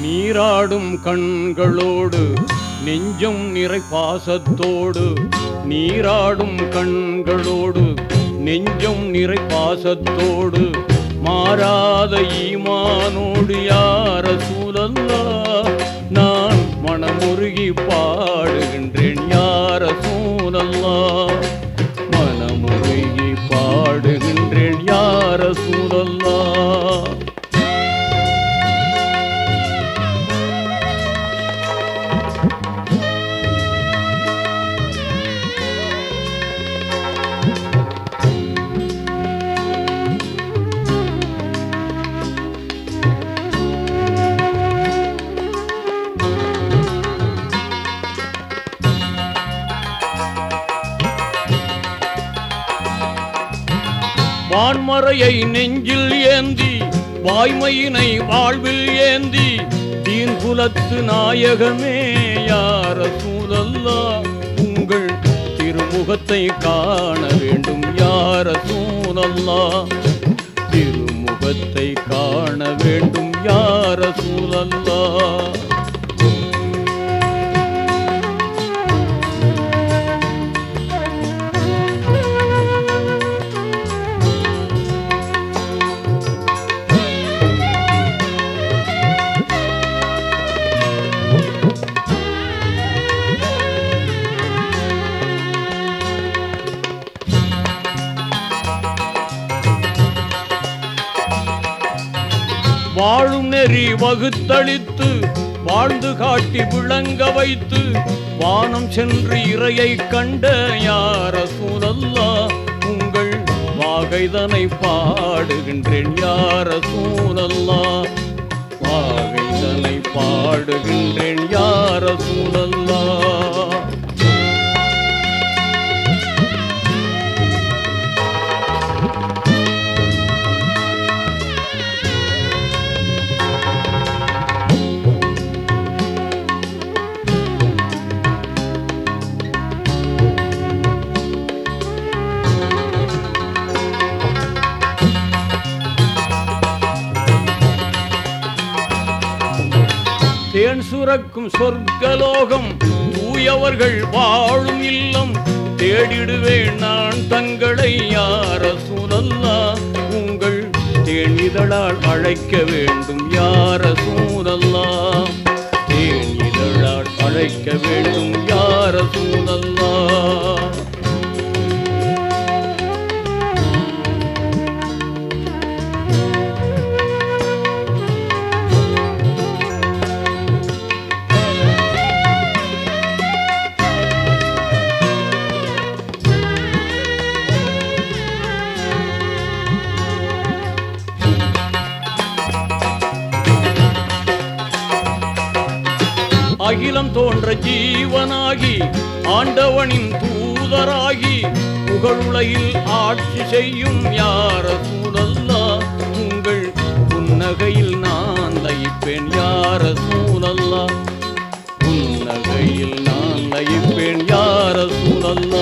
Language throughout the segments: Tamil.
நீராடும் கண்களோடு நெஞ்சம் நிறை பாசத்தோடு நீராடும் கண்களோடு நெஞ்சம் நிறை பாசத்தோடு மாறாத ஈமானோடு யார சூழல்லா நான் மனமுருகி பாடுகின்றேன் யார சூழல்லா மனமுருகி பாடுகின்றேன் யார சூழல்லா வான்மறையை நெஞ்சில் ஏந்தி வாய்மையினை வாழ்வில் ஏந்தி தீன் குலத்து நாயகமே யார சூழல்லா உங்கள் திருமுகத்தை காண வேண்டும் யார சூழல்லா திருமுகத்தை காண வேண்டும் யார சூழல்லா வாழும் நெறி வகுத்தளித்து வாழ்ந்து காட்டி விளங்க வைத்து வானம் சென்று இறையை கண்ட யார சூழல்லா உங்கள் வாகைதனை பாடுகின்றேன் யார சூழல்லா வாகைதனை பாடுகின்றேன் யார சூழல்லா தேன் சுரக்கும் சொர்க்கலோகம் தூயவர்கள் வாழும் இல்லம் தேடிடுவேன் நான் தங்களை யார சூழல்லா உங்கள் தேன் இதழால் அழைக்க வேண்டும் யார சூழல்லா தேன் இதழால் அழைக்க வேண்டும் யார சூழல்லா அகிலம் தோன்ற ஜீவனாகி ஆண்டவனின் தூதராகி புகழுலையில் ஆட்சி செய்யும் யார சூழல்லா உங்கள் புன்னகையில் நான் லயிப்பேன் யார சூழல்லா புன்னகையில் நான் லயிப்பேன் யார சூழல்லா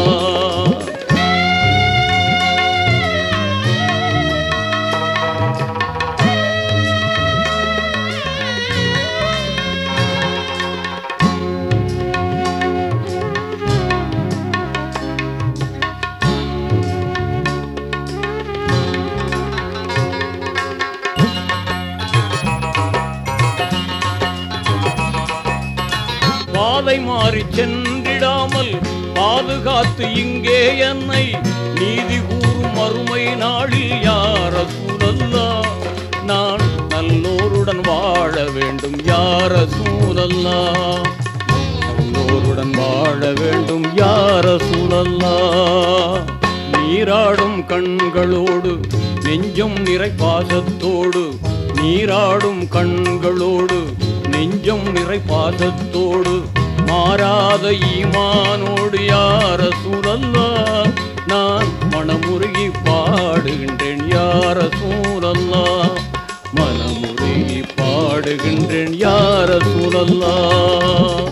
பாதை மாறி சென்றிடாமல் பாதுகாத்து இங்கே என்னை நீதி கூறும் மறுமை நாளில் யார சூழல்லா நான் நல்லோருடன் வாழ வேண்டும் யார சூழல்லா நல்லோருடன் வாழ வேண்டும் யார சூழல்லா நீராடும் கண்களோடு நெஞ்சம் நிறை பாசத்தோடு நீராடும் கண்களோடு நெஞ்சம் நிறை பாசத்தோடு மாறாத ஈமானோடு யார சூழல்லா நான் மனமுருகி பாடுகின்றேன் யார சூழல்லா மனமுருகி பாடுகின்றேன் யார சூழல்லா